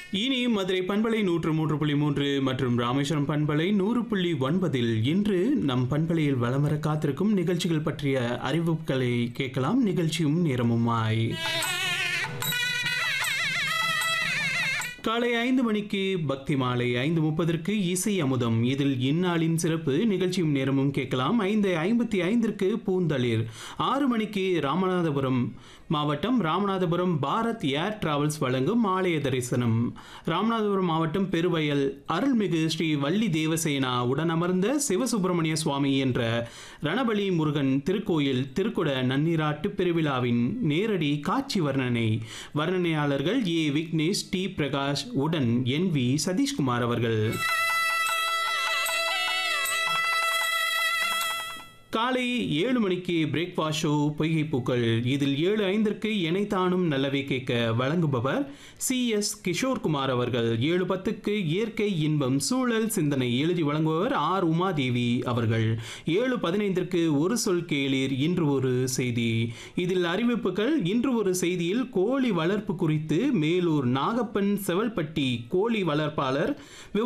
இனி மதுரை பண்பலை நூற்று மூன்று புள்ளி மூன்று மற்றும் ராமேஸ்வரம் பண்பலை நூறு புள்ளி ஒன்பதில் இன்று நம் பண்பலையில் வலம் வர காத்திருக்கும் நிகழ்ச்சிகள் பற்றிய அறிவிப்புகளை கேட்கலாம் நிகழ்ச்சியும் நேரமுமாய் காலை ஐந்து மணிக்கு பக்தி மாலை ஐந்து முப்பதற்கு இசை அமுதம் இதில் இந்நாளின் சிறப்பு நிகழ்ச்சியும் நேரமும் கேட்கலாம் ஐந்து ஐம்பத்தி ஐந்திற்கு பூந்தளிர் ஆறு மணிக்கு ராமநாதபுரம் மாவட்டம் ராமநாதபுரம் பாரத் ஏர் டிராவல்ஸ் வழங்கும் ஆலய தரிசனம் ராமநாதபுரம் மாவட்டம் பெருவயல் அருள்மிகு ஸ்ரீ வள்ளி தேவசேனா உடனமர்ந்த சிவசுப்பிரமணிய சுவாமி என்ற ரணபலி முருகன் திருக்கோயில் திருக்குட நன்னீராட்டு பெருவிழாவின் நேரடி காட்சி வர்ணனை வர்ணனையாளர்கள் ஏ விக்னேஷ் டி பிரகாஷ் உடன் என் வி சதீஷ்குமார் அவர்கள் காலை ஏழு மணிக்கு பிரேக்ஃபாஸ்ட் ஷோ பொய்கை பூக்கள் இதில் ஏழு ஐந்திற்கு எனைத்தானும் நல்லவை கேட்க வழங்குபவர் சி எஸ் கிஷோர்குமார் அவர்கள் ஏழு பத்துக்கு இயற்கை இன்பம் சூழல் சிந்தனை எழுதி வழங்குபவர் ஆர் உமாதேவி அவர்கள் ஏழு பதினைந்திற்கு ஒரு சொல் கேளீர் இன்று ஒரு செய்தி இதில் அறிவிப்புகள் இன்று ஒரு செய்தியில் கோழி வளர்ப்பு குறித்து மேலூர் நாகப்பன் செவல்பட்டி கோழி வளர்ப்பாளர்